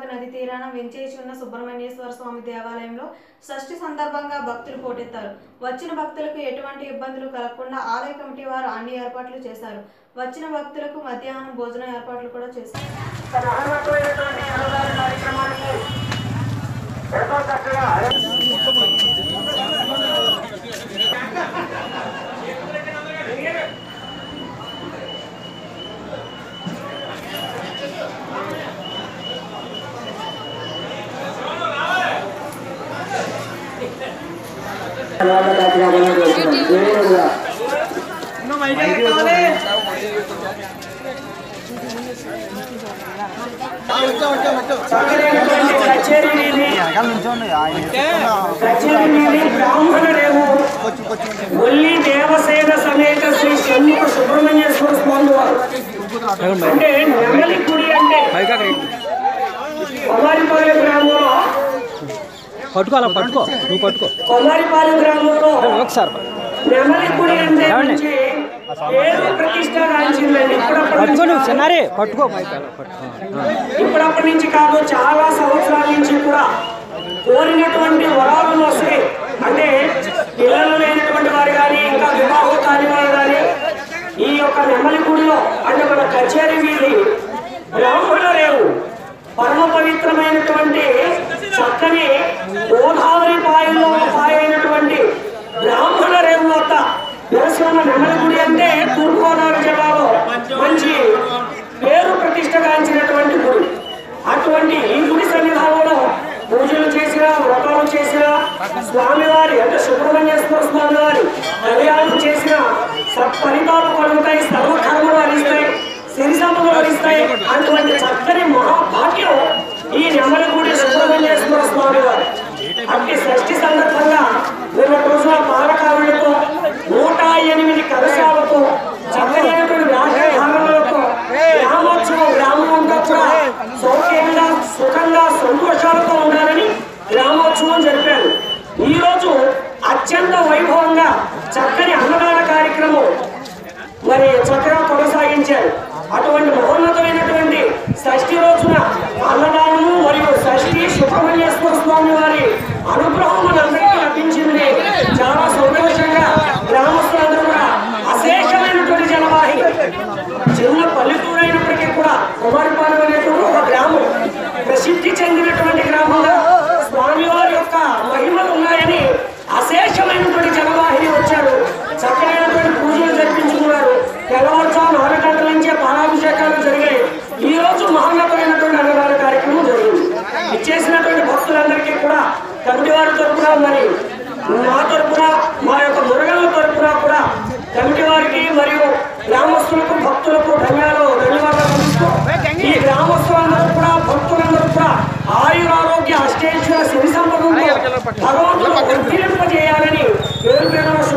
నేత్రవాది నది తీరాన వెంచేసి ఉన్న సుబ్రహ్మణ్యేశ్వర స్వామి దేవాలయంలో షష్ఠి సందర్భంగా భక్తులు పోటెత్తారు వచ్చిన భక్తులకు ఎటువంటి ఇబ్బందులు కలగకుండా ఆలయ కమిటీ వారు అన్ని ఏర్పాట్లు చేశారు వచ్చిన భక్తులకు మధ్యాహ్నం భోజన ఏర్పాట్లు కూడా చేశారు తన అర్హతమైనటువంటి అన్నదాన కార్యక్రమానికి ఎంతో చక్కగా బ్రాహ్మణ రేవు ఒల్లి దేవసేన సమేత శ్రీ షణ్ముఖ సుబ్రహ్మణ్యేశ్వర స్వామి వారు అంటే నెమలి గుడి అంటే కొమారిపాలెం గ్రామంలో పట్టుకో అలా పట్టుకో నువ్వు పట్టుకో కొమారిపాలెం గ్రామంలో ఒకసారి నెమలి గుడి అంటే మంచి పేరు ప్రతిష్ట గాంచిందండి ఇప్పుడప్పటి పట్టుకో నుంచి నువ్వు చిన్నారి పట్టుకో మైక్ అలా పట్టుకో ఇప్పుడప్పటి నుంచి కాదు చాలా సంవత్సరాల నుంచి కూడా కోరినటువంటి వరాలను వస్తాయి అంటే పిల్లలు లేనటువంటి వారు కానీ ఇంకా వివాహం కాని వారు కానీ ఈ యొక్క నెమ్మలి గుడిలో అంటే మన కచేరీ వీధి బ్రాహ్మణ రేవు పరమ పవిత్రమైనటువంటి చక్కని గోదావరి పాయల్లో పాయ అయినటువంటి బ్రాహ్మణ రేవు వద్ద వెలసి ఉన్న నెమ్మలి గుడి అంటే తూర్పుగోదావరి జిల్లాలో మంచి పేరు ప్రతిష్టగాంచినటువంటి గుడి అటువంటి ఈ గుడి సన్నిధానంలో పూజలు చేసిన వ్రతాలు చేసిన స్వామివారి అంటే సుబ్రహ్మణ్యేశ్వర స్వామి వారి కళ్యాణం చేసిన సత్ఫలితాలు కలుగుతాయి సర్వకర్మలు హరిస్తాయి సిరి సంపదలు హరిస్తాయి అటువంటి చక్కని మహాభాగ్యం ఈ నెమలగూడి సుబ్రహ్మణ్యేశ్వర స్వామి వారు అట్టి షష్ఠి సందర్భంగా నిన్నటి రోజున పాలకారులతో నూట ఎనిమిది కలశాలతో చక్కనైనటువంటి వ్యాఖ్యానాలతో గ్రామోత్సవం గ్రామం అంతా కూడా సౌఖ్యంగా సుఖంగా సంతోషాలతో ఉండాలని గ్రామోత్సవం జరిపారు ఈ రోజు అత్యంత వైభవంగా చక్కని అన్నదాన కార్యక్రమం మరి చక్కగా కొనసాగించారు అటువంటి మహోన్నతమైనటువంటి షష్ఠి రోజున అన్నదానము మరియు షష్ఠి సుబ్రహ్మణ్యేశ్వర స్వామి వారి అనుగ్రహం మనందరికీ లభించింది చాలా సంతోషంగా గ్రామస్తులందరూ కూడా అశేషమైనటువంటి జనవాహి చిన్న పల్లెటూరు అయినప్పటికీ కూడా కుమారిపాలెం అనేటువంటి ఒక గ్రామం ప్రసిద్ధి చెందినటువంటి గ్రామంలో స్వామివారి యొక్క మహిమలు ఉన్నాయని అశేషమైనటువంటి జనవాహిని వచ్చారు చక్కనైనటువంటి పూజలు జరిపించుకున్నారు తెల్లవారుజాము నాలుగు గంటల నుంచే పాలాభిషేకాలు జరిగాయి ఈ రోజు మహోన్నతమైనటువంటి అన్నదాన కార్యక్రమం జరిగింది ఇచ్చేసినటువంటి భక్తులందరికీ కూడా కమిటీ వారి తరపున మరి మా తరపున మా యొక్క మురగల తరపున కూడా కమిటీ వారికి మరియు గ్రామస్తులకు భక్తులకు ధన్యాలు ధన్యవాదాలు అందిస్తూ ఈ గ్రామస్తులందరూ కూడా భక్తులందరూ కూడా ఆయురారోగ్య అష్టేశ్వర సిరి సంపదలతో భగవంతుడు వర్ధిల్లింపజేయాలని పేరు పేరున